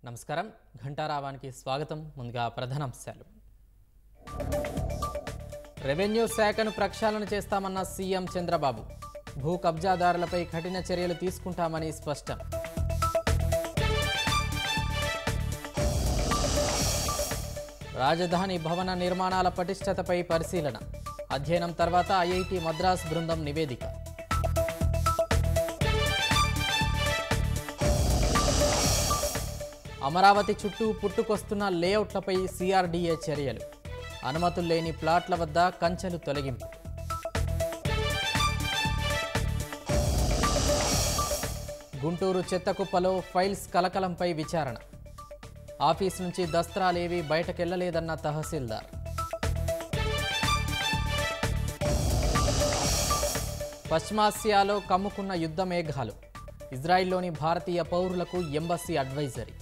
నమస్కారం ఘంటారావానికి స్వాగతం ముందుగా ప్రధానాంశాలు రెవెన్యూ శాఖను ప్రక్షాళన చేస్తామన్న సీఎం చంద్రబాబు భూ కబ్జాదారులపై కఠిన చర్యలు తీసుకుంటామని స్పష్టం రాజధాని భవన నిర్మాణాల పటిష్టతపై పరిశీలన అధ్యయనం తర్వాత ఐఐటి మద్రాస్ బృందం నివేదిక అమరావతి చుట్టూ పుట్టుకొస్తున్న లేఅవుట్లపై సిఆర్డీఏ చర్యలు అనుమతులు లేని ప్లాట్ల వద్ద కంచెలు తొలగింపు గుంటూరు చెత్తకుప్పలో ఫైల్స్ కలకలంపై విచారణ ఆఫీస్ నుంచి దస్త్రాలేవి బయటకెళ్లలేదన్న తహసీల్దార్ పశ్చిమాసియాలో కమ్ముకున్న యుద్ధ మేఘాలు ఇజ్రాయిల్లోని భారతీయ పౌరులకు ఎంబసీ అడ్వైజరీ